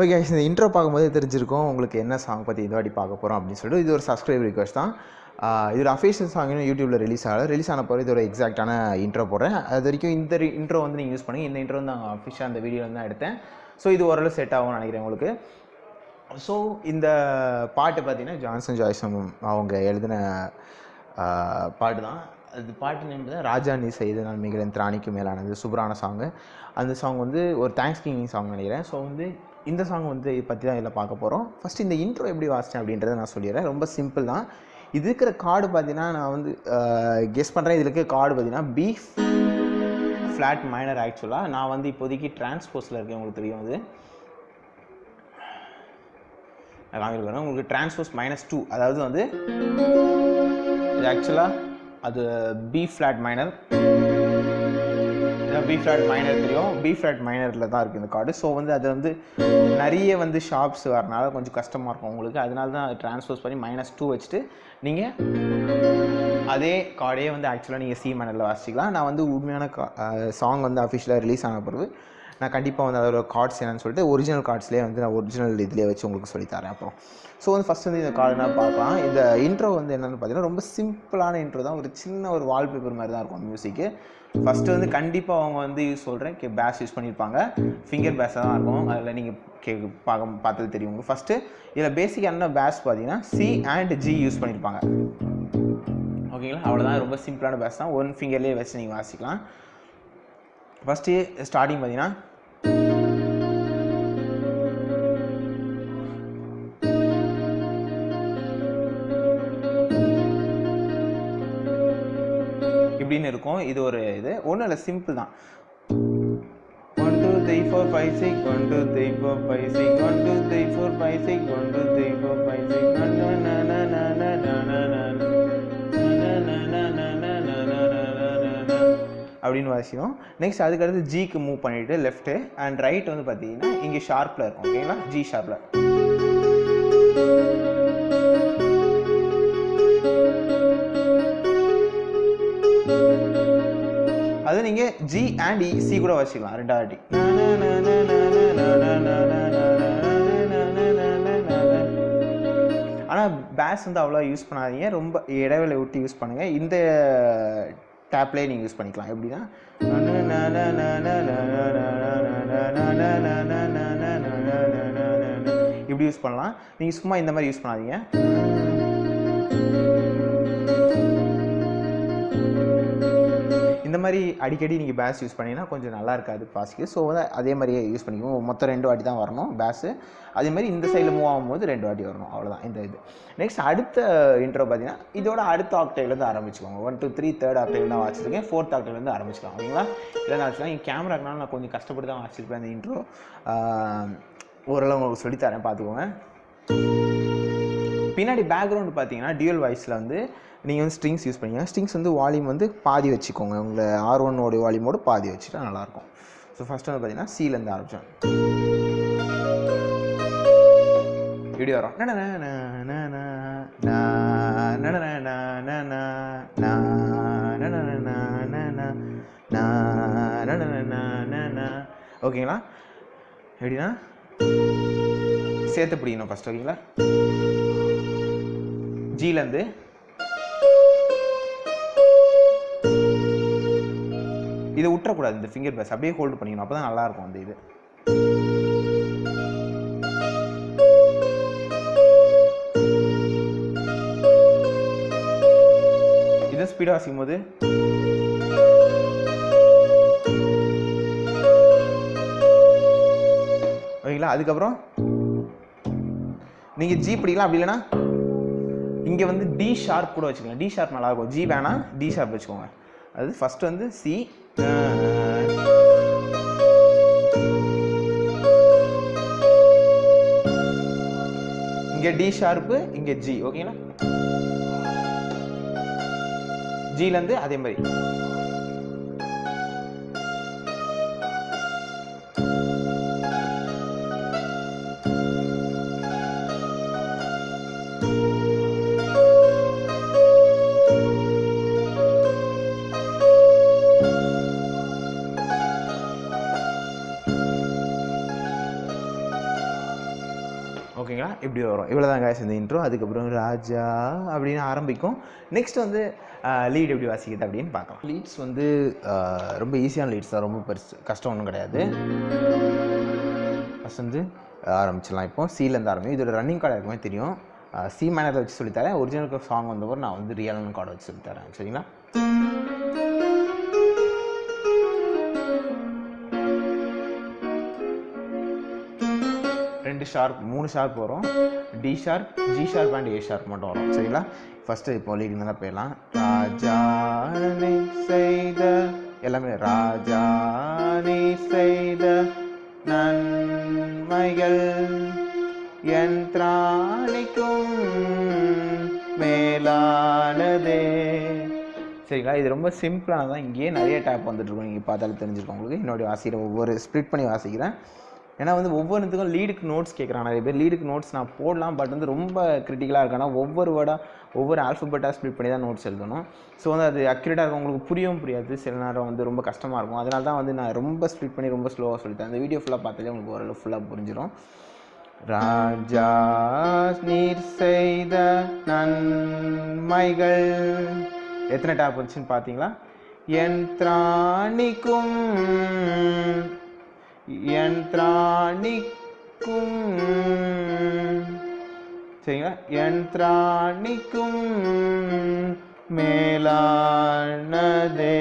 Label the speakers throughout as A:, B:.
A: Okay இந்த intro பார்க்கும்போது தெரிஞ்சிருக்கும் உங்களுக்கு என்ன சாங் பற்றி இந்த வாட்டி பார்க்க போகிறோம் அப்படின்னு சொல்லிட்டு இது ஒரு சப்ஸ்கிரைப் ரிக்வஸ்ட் தான் ஆஹ் இது ஒரு அஃபீஷியல் சாங் யூடியூப்பில் ரிலீஸ் ஆகல ரிலீஸ் ஆன பிறகு இது ஒரு எக்ஸாக்டான இன்ட்ரோ போடுறேன் அது வரைக்கும் இந்த இன்ட்ரோ வந்து நீங்கள் யூஸ் பண்ணி இந்த இன்ட்ரோ வந்து நான் அஃபிஷியல் அந்த வீடியோ தான் எடுத்தேன் ஸோ இது ஓரளவு செட் ஆகும்னு நினைக்கிறேன் உங்களுக்கு ஸோ இந்த பாட்டு பார்த்தீங்கன்னா ஜான்சன் ஜாய்சன் அவங்க எழுதின ஆஹ், பாட்டு தான் அது பாட்டு நேம் தான் ராஜா நீ செய்த நான் மிகிலன் திராணிக்கு மேலானது சூப்பரான சாங்கு அந்த சாங் வந்து ஒரு தேங்க்ஸ் கிவிங் சாங் நினைக்கிறேன் ஸோ வந்து இந்த சாங் வந்து இதை பற்றி தான் இதில் பார்க்க போகிறோம் ஃபஸ்ட்டு இந்த இன்ட்ரோ எப்படி வாசித்தேன் அப்படின்றத நான் சொல்லிடுறேன் ரொம்ப சிம்பிள் தான் இது இருக்கிற கார்டு பார்த்தீங்கன்னா நான் வந்து கெஸ் பண்ணுறேன் இதில் இருக்க கார்டு பார்த்தீங்கன்னா பீஃப் ஃப்ளாட் மைனர் ஆக்சுவலாக நான் வந்து இப்போதைக்கு டிரான்ஸ்போஸில் இருக்கேன் உங்களுக்கு தெரியும் அது நான் காமிக்க போகிறேன் உங்களுக்கு டிரான்ஸ்போஸ் மைனஸ் டூ அதாவது வந்து இது ஆக்சுவலாக அது B flat minor B flat minor தெரியும் பி ஃப்ளாட் மைனரில் தான் இருக்குது இந்த கார்டு ஸோ வந்து அது வந்து நிறைய வந்து ஷாப்ஸ் வரனால கொஞ்சம் கஷ்டமாக இருக்கும் உங்களுக்கு அதனால தான் ட்ரான்ஸ்போஸ் பண்ணி மைனஸ் டூ வச்சுட்டு நீங்கள் அதே கார்டே வந்து ஆக்சுவலாக நீங்கள் சி மைனரில் வாசிக்கலாம் நான் வந்து உண்மையான சாங் வந்து அஃபிஷியலாக ரிலீஸ் ஆன பிறகு நான் கண்டிப்பாக வந்து அதோட கார்ட்ஸ் என்னன்னு சொல்லிட்டு ஒரிஜினல் கார்ட்ஸ்லேயே வந்து நான் ஒரிஜினல் இதிலே வச்சு உங்களுக்கு சொல்லித்தரேன் அப்புறம் ஸோ வந்து ஃபஸ்ட் வந்து இந்த கார்டு நான் பார்க்கலாம் இந்த இன்ட்ரோ வந்து என்னென்னு பார்த்தீங்கன்னா ரொம்ப சிம்பிளான இன்ட்ரோ தான் ஒரு சின்ன ஒரு வால்பேப்பர் மாதிரி தான் இருக்கும் மியூசிக்கு ஃபஸ்ட்டு வந்து கண்டிப்பாக அவங்க வந்து யூஸ் சொல்கிறேன் கே பேஸ் யூஸ் பண்ணியிருப்பாங்க ஃபிங்கர் பேஸாக தான் இருக்கும் அதில் நீங்கள் கே பார்க்க பார்த்தது தெரியும் உங்களுக்கு ஃபஸ்ட்டு இதில் பேசிக் என்ன பேஸ் பார்த்தீங்கன்னா சி அண்ட் ஜி யூஸ் பண்ணியிருப்பாங்க ஓகேங்களா அவ்வளோதான் ரொம்ப சிம்பிளான பேஸ் தான் ஒன் ஃபிங்கர்லேயே வச்சு நீங்கள் வாசிக்கலாம் ஃபஸ்ட்டு ஸ்டார்டிங் பார்த்தீங்கன்னா இப்படின்னு இருக்கும் இது ஒரு இது ஒன்றும் இல்லை சிம்பிள் தான் one two three four five six one two three four five six one two three four five six one two three four five six அப்படின்னு வாசிக்கும் நெக்ஸ்ட் அதுக்கடுத்து ஜிக்கு மூவ் பண்ணிவிட்டு லெஃப்ட்டு அண்ட் ரைட் வந்து பார்த்தீங்கன்னா இங்கே ஷார்ப்பில் இருக்கும் ஓகேங்களா ஜி ஷார்ப்பில் அது நீங்கள் ஜி அண்ட் சி கூட வச்சுக்கலாம் ரெண்டாவது ஆனால் பேஸ் வந்து அவ்வளோ யூஸ் பண்ணாதீங்க ரொம்ப இடைவேளை விட்டு யூஸ் பண்ணுங்கள் இந்த டேப்லேயே நீங்கள் யூஸ் பண்ணிக்கலாம் எப்படின்னா இப்படி யூஸ் பண்ணலாம் நீங்கள் சும்மா இந்த மாதிரி யூஸ் பண்ணாதீங்க இந்த மாதிரி அடிக்கடி நீங்கள் பேஸ் யூஸ் பண்ணிங்கன்னா கொஞ்சம் நல்லா இருக்காது பாசிக்கு ஸோ வந்து அதே மாதிரியே யூஸ் பண்ணிக்குவோம் மொத்தம் ரெண்டு வாட்டி தான் வரணும் பேஸு அதே மாதிரி இந்த சைடில் மூவ் ஆகும்போது ரெண்டு வாட்டி வரணும் அவ்வளோதான் இந்த இது நெக்ஸ்ட் அடுத்த இன்ட்ரோ பார்த்தீங்கன்னா இதோட அடுத்த ஆக்டைவ்லேருந்து ஆரம்பிச்சுக்கோங்க one two three third octave தான் வாசிச்சிருக்கேன் ஃபோர்த் ஆக்டைவ்லேருந்து ஆரம்பிச்சிக்கலாம் ஓகேங்களா இல்லை நான் வச்சுக்கலாம் என் கேமராக்குனால நான் கொஞ்சம் கஷ்டப்பட்டு தான் வாசிச்சிருப்பேன் அந்த இன்ட்ரோ ஓரளவு உங்களுக்கு சொல்லித்தரேன் பார்த்துக்கோங்க பின்னாடி பேக்ரவுண்டு பார்த்தீங்கன்னா டியூல் வாய்ஸில் வந்து நீங்கள் வந்து ஸ்ட்ரிங்ஸ் யூஸ் பண்ணிங்க ஸ்ட்ரிங்ஸ் வந்து வால்யூம் வந்து பாதி வச்சுக்கோங்க உங்களை ஆர் ஒன்னோட வால்யூமோடு பாதி வச்சுட்டா நல்லாயிருக்கும் ஸோ ஃபஸ்ட் வந்து பார்த்தீங்கன்னா சீலேருந்து ஆரம்பித்தேன் இப்படி வரும் நன நன நன நன நன நன நன நன நன நன நன நன ஓகேங்களா எப்படின்னா சேர்த்து பிடிக்கணும் ஃபஸ்ட் ஓகேங்களா ஜிலேருந்து இதை விட்டுறக்கூடாது இந்த ஃபிங்கர் பேஸ் அப்படியே ஹோல்டு பண்ணிக்கணும் அப்போ தான் நல்லாயிருக்கும் அந்த இது இதை ஸ்பீடாக வாசிக்கும் போது ஓகேங்களா அதுக்கப்புறம் நீங்கள் ஜி பிடிக்கலாம் அப்படி இல்லைன்னா இங்கே வந்து டி ஷார்ப் கூட வச்சுக்கலாம் டி ஷார்ப் நல்லாயிருக்கும் ஜி வேணாம் டி ஷார்ப் வச்சுக்கோங்க அது ஃபஸ்ட்டு வந்து சி இங்கே டி ஷார்ப்பு இங்கே ஜி ஓகேங்களா ஜிலேருந்து அதே மாதிரி இப்படி வரும் இவ்வளோ தான் guys இந்த இன்ட்ரோ அதுக்கப்புறம் ராஜா அப்படின்னு ஆரம்பிக்கும் நெக்ஸ்ட் வந்து லீட் எப்படி வாசிக்குது அப்படின்னு பார்க்கலாம் லீட்ஸ் வந்து ஆஹ், ரொம்ப ஈஸியான லீட்ஸ் தான் ரொம்ப பெருசு கஷ்டம் ஒன்றும் கிடையாது ஃபஸ்ட் வந்து ஆரம்பிச்சிடலாம் இப்போ சிலேருந்து ஆரம்பிக்கும் இதோட ரன்னிங் கார்டு இருக்குமே தெரியும் சி மேனரில் வச்சு சொல்லித்தரேன் ஒரிஜினல் சாங் வந்தவர் நான் வந்து ரியலான கார்டை வச்சு சொல்லித்தரேன் சரிங்களா ரெண்டு ஷார்ப் மூணு ஷார்ப் வரும் D sharp G sharp and A sharp மட்டும் வரும் சரிங்களா ஃபஸ்ட்டு இப்போ லீடிங் தான் போயிடலாம் ராஜானை செய்த எல்லாமே ராஜானை செய்த நன்மைகள் என் திராணிக்கும் மேலானதே சரிங்களா இது ரொம்ப சிம்பிளானதான் இங்கேயே நிறைய டேப் வந்துட்டு இருக்கும் நீங்கள் பார்த்தாலும் தெரிஞ்சிருக்கும் உங்களுக்கு என்னுடைய வாசிக்கிற ஒவ்வொரு ஸ்ப்ளிட் பண்ணி வாசிக்கிறேன் ஏன்னா வந்து ஒவ்வொன்றுத்துக்கும் லீடுக்கு நோட்ஸ் கேட்குறாங்க நிறைய பேர் லீடுக்கு நோட்ஸ் நான் போடலாம் பட் வந்து ரொம்ப கிரிட்டிக்கலாக இருக்கேன்னா ஒவ்வொரு வேர்டாக ஒவ்வொரு ஆல்ஃபபெட்டாக ஸ்ப்ளிட் பண்ணி தான் நோட்ஸ் எழுதணும் ஸோ வந்து அது அக்யூரேட்டாக இருக்கும் உங்களுக்கு புரியவும் புரியாது சில நேரம் வந்து ரொம்ப கஷ்டமாக இருக்கும் அதனால தான் வந்து நான் ரொம்ப ஸ்ப்ளிட் பண்ணி ரொம்ப ஸ்லோவாக சொல்லிட்டேன் அந்த வீடியோ ஃபுல்லாக பார்த்தாலே உங்களுக்கு ஓரளவு ஃபுல்லாக புரிஞ்சிடும் ராஜா நீர் செய்த நன்மைகள் எத்தனை டேப் வந்துச்சுன்னு பார்த்தீங்களா என் திராணிக்கும் என் திராணிக்கும் சரிங்களா என் திராணிக்கும் மேலானதே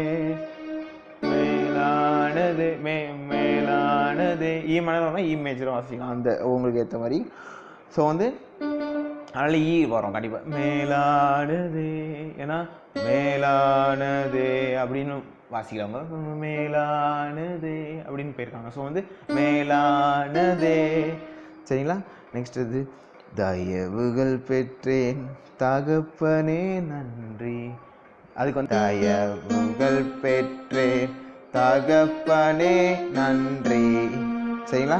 A: மேலானது மே மேலானது ஈ மணல் ஈ மேஜரும் வாசிக்கலாம் அந்த உங்களுக்கு ஏற்ற மாதிரி ஸோ வந்து அதனால் ஈ வரும் கண்டிப்பாக மேலானது ஏன்னா மேலானது அப்படின்னு வாசிக்கிறவங்க மேலானது அப்படின்னு போயிருக்காங்க ஸோ வந்து மேலானதே சரிங்களா நெக்ஸ்ட் இது தயவுகள் பெற்றேன் தகப்பனே நன்றி அதுக்கு வந்து தயவுகள் பெற்றேன் தகப்பனே நன்றி சரிங்களா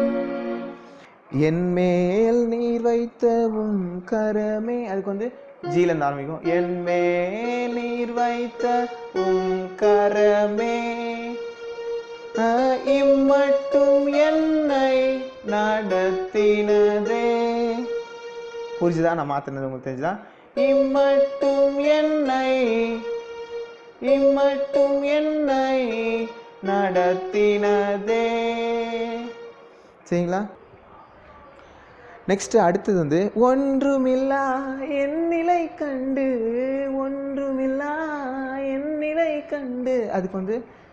A: என் மேல் நீர் வைத்த உம் கரமே அதுக்கு வந்து ஜீல இருந்து ஆரம்பிக்கும் என் மேல் நீர் வைத்த உம் கரமே அஹ், இம்மட்டும் என்னை நடத்தினதே புரிஞ்சுதா நான் மாத்தினது உங்களுக்கு தெரிஞ்சுதா இம்மட்டும் என்னை இம்மட்டும் என்னை நடத்தினதே சரிங்களா நெக்ஸ்ட் அடுத்தது வந்து ஒன்றுமில்லா என் நிலை கண்டு ஒன்றுமில்லா என் நிலை கண்டு அதுக்கு வந்து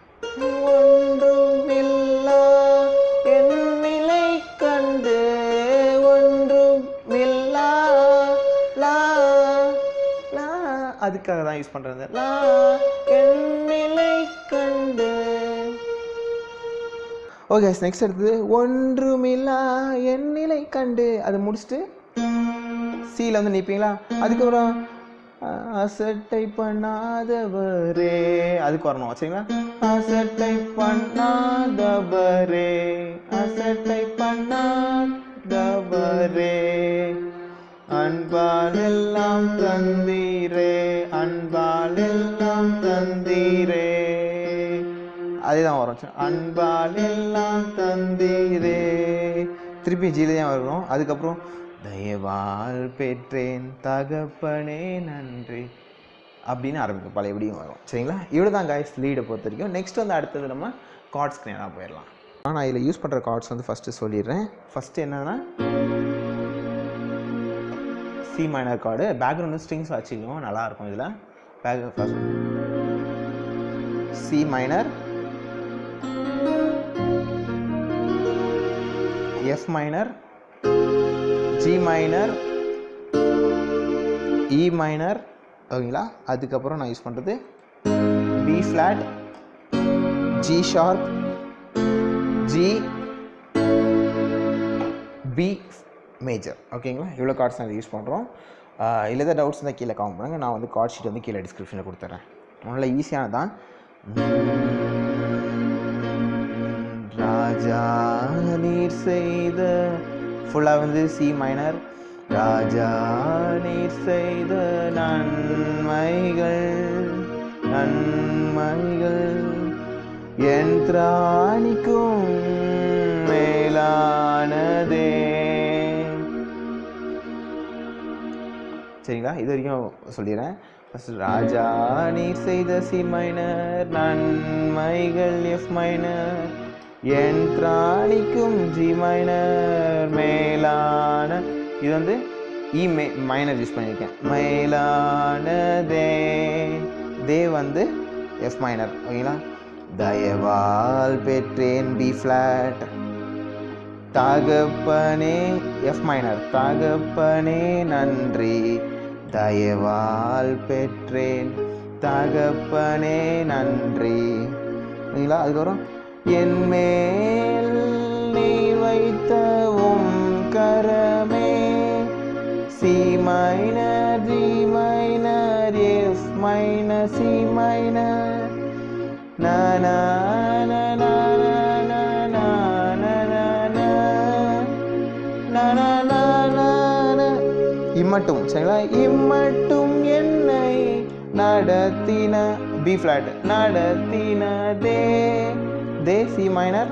A: ஒன்றுமில்லா என் நிலை கண்டு ஒன்றுமில்லா லா லா அதுக்காக தான் யூஸ் பண்ணுறது லா என் நிலை கண்டு ஓகே நெக்ஸ்ட் அடுத்தது ஒன்றுமில்லா என் நிலை கண்டு அதை முடிச்சுட்டு சியில் வந்து நிற்பீங்களா அதுக்கப்புறம் அஹ், அசட்டை பண்ணாதவரே அதுக்கு வரணும் சரிங்களா அசட்டை பண்ணாதவரே அசட்டை பண்ணாதவரே அன்பால் எல்லாம் தந்தீரே அன்பால் எல்லாம் தந்தீரே அதேதான் வரும் சரி. அன்பால் எல்லாம் தந்தீரே திருப்பி ஜீலையாக வரணும் அதுக்கப்புறம் தயவால் பெற்றேன் தகப்பனே நன்றி அப்படின்னு ஆரம்பிக்கும் பழையபடியும் வரும் சரிங்களா இவ்வளோ தான் காய்ஸ் லீடை பொறுத்த வரைக்கும் நெக்ஸ்ட் வந்து அடுத்தது நம்ம கார்ட்ஸ் நேராக போயிடலாம் நான் இதில் யூஸ் பண்ணுற கார்ட்ஸ் வந்து ஃபஸ்ட்டு சொல்லிடுறேன் ஃபஸ்ட்டு என்னன்னா C minor chord background strings வச்சுக்கணும் நல்லாயிருக்கும் இதில் back first C minor F minor G minor E minor ஓகேங்களா அதுக்கப்புறம் நான் யூஸ் பண்ணுறது B flat G sharp G B major ஓகேங்களா இவ்வளோ கார்ட்ஸ் நான் யூஸ் பண்ணுறோம் இல்லை ஏதாவது டவுட்ஸ் இருந்தால் கீழே காமெண்ட் பண்ணுங்கள் நான் வந்து கார்ட் ஷீட் வந்து கீழே டிஸ்கிரிப்ஷனில் கொடுத்துட்றேன் நல்லா ஈஸியானது தான் ராஜா நீர் செய்த ஃபுல்லாக வந்து சி மைனர் ராஜா நீர் செய்த நன்மைகள் நன்மைகள் என் திராணிக்கும் மேலானதே சரிங்களா இது வரைக்கும் சொல்லிடுறேன் ஃபஸ்ட்டு ராஜா நீர் செய்த சி மைனர் நன்மைகள் எஃப் மைனர் என் திராணிக்கும் ஜி மைனர் மேலான இது வந்து இ மே மைனர் யூஸ் பண்ணியிருக்கேன் மேலான தே தே வந்து எஃப் மைனர் ஓகேங்களா தயவால் பெற்றேன் பி ஃப்ளாட் தகப்பனே எஃப் மைனர் தகப்பனே நன்றி தயவால் பெற்றேன் தகப்பனே நன்றி சரிங்களா அதுக்கப்புறம் என் மேல் நீ வைத்த உம் கரமே C minor G minor F minor C minor na na na na na na na na na na na na na na na இம்மட்டும் சரிங்களா இம்மட்டும் என்னை நடத்தின பி ஃப்ளாட் நடத்தின தே தே சி மைனர்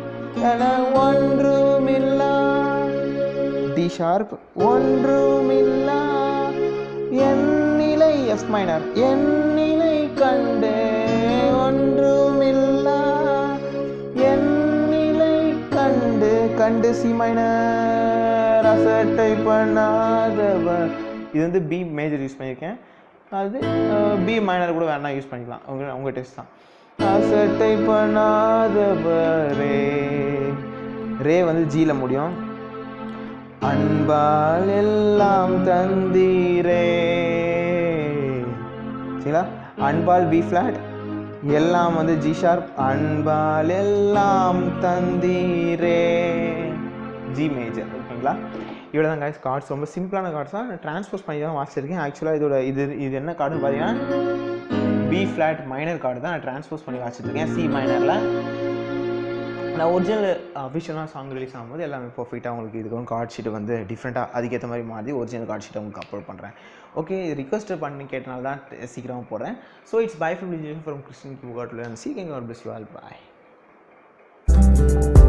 A: ஒன்றுமில்லா டி ஷார்ப் ஒன்றுமில்லா என் நிலை எஃப் மைனர் என் நிலை கண்டு ஒன்றுமில்லா என் நிலை கண்டு கண்டு சி மைனர் அசட்டை பண்ணாதவர் இது வந்து பி மேஜர் யூஸ் பண்ணியிருக்கேன் அது பி மைனர் கூட வேணா யூஸ் பண்ணிக்கலாம் உங்க உங்கள் டெஸ்ட் தான் அசட்டை பண்ணாதவரே ரே வந்து ஜியில் முடியும் அன்பால் எல்லாம் தந்தீரே சரிங்களா அன்பால் பி ஃப்ளாட் எல்லாம் வந்து ஜி ஷார்ப் அன்பால் எல்லாம் தந்தீரே ஜி மேஜர் ஓகேங்களா இவ்வளோ தான் காய்ஸ் கார்ட்ஸ் ரொம்ப சிம்பிளான கார்ட்ஸ் தான் ட்ரான்ஸ்போஸ் பண்ணி தான் வாசிச்சிருக்கேன் ஆக்சுவலாக இதோட இது இது என்ன கார்டுன்னு பார்த்தீங்கன்னா பி ஃப்ளாட் மைனர் கார்டு தான் நான் ட்ரான்ஸ்போஸ் பண்ணி வாசிச்சிருக்கேன் சி மைனரில் நான் ஒரிஜினல் அஃபிஷியலாக சாங் ரிலீஸ் ஆகும்போது எல்லாமே பர்ஃபெக்டாக உங்களுக்கு இதுக்கு கார்ட் ஷீட் வந்து டிஃப்ரெண்ட்டாக அதுக்கேற்ற மாதிரி மாற்றி ஒரிஜினல் கார்ட் ஷீட் உங்களுக்கு அப்லோட் பண்ணுறேன் ஓகே ரிக்வஸ்ட் பண்ணி கேட்டனால தான் சீக்கிரமாக போடுறேன் so it's bye from from Christian கியூ காட் சி கேங் God bless you all bye